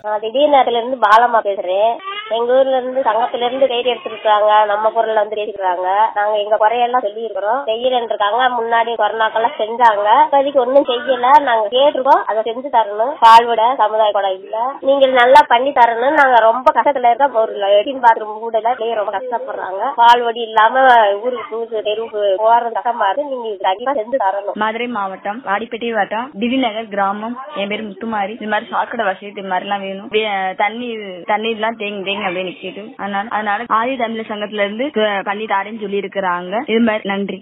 நான் திடீர்னு அதுல இருந்து பாலம்மா பேசுறேன் எங்க ஊர்ல இருந்து சங்கத்துல இருந்து கைது எடுத்துருக்காங்க நம்ம குரல்ல வந்து பேசிக்கிறாங்க நாங்க எங்க குறையெல்லாம் சொல்லி இருக்கிறோம் செய்யலன்னு இருக்காங்க முன்னாடி கொரோனாக்கெல்லாம் செஞ்சாங்க இப்போதைக்கு ஒண்ணும் செய்யல நாங்க கேட்டிருக்கோம் அதை செஞ்சு தரணும் பால்விட சமுதாய கூட இல்ல நீங்க நல்லா பண்ணி தரணும் நாங்க ரொம்ப கஷ்டத்துல இருக்க ஒரு லெட்டின் பாத்ரூம் கூட இல்ல பிள்ளைங்க ரொம்ப கஷ்டப்படுறாங்க பால்வடி இல்லாம ஊருக்கு ஊருக்கு தெருவுக்கு போறது கஷ்டமா இருக்கு நீங்க இது கண்டிப்பா செஞ்சு தரணும் மதுரை மாவட்டம் வாடிப்பட்டி வட்டம் திடீநகர் கிராமம் என் பேர் முத்துமாரி இது மாதிரி சாக்கடை வசதி இது மாதிரி எல்லாம் வேணும் வே- தண்ணீர் தண்ணீர் எல்லாம் தேங்கி தேங்கி அப்படியே நிக்கிது அதனால அதனால ஆதி தமிழர் சங்கத்துல இருந்து க- பண்ணி தாரேன்னு சொல்லி இருக்கிறாங்க இது மாதிரி நன்றி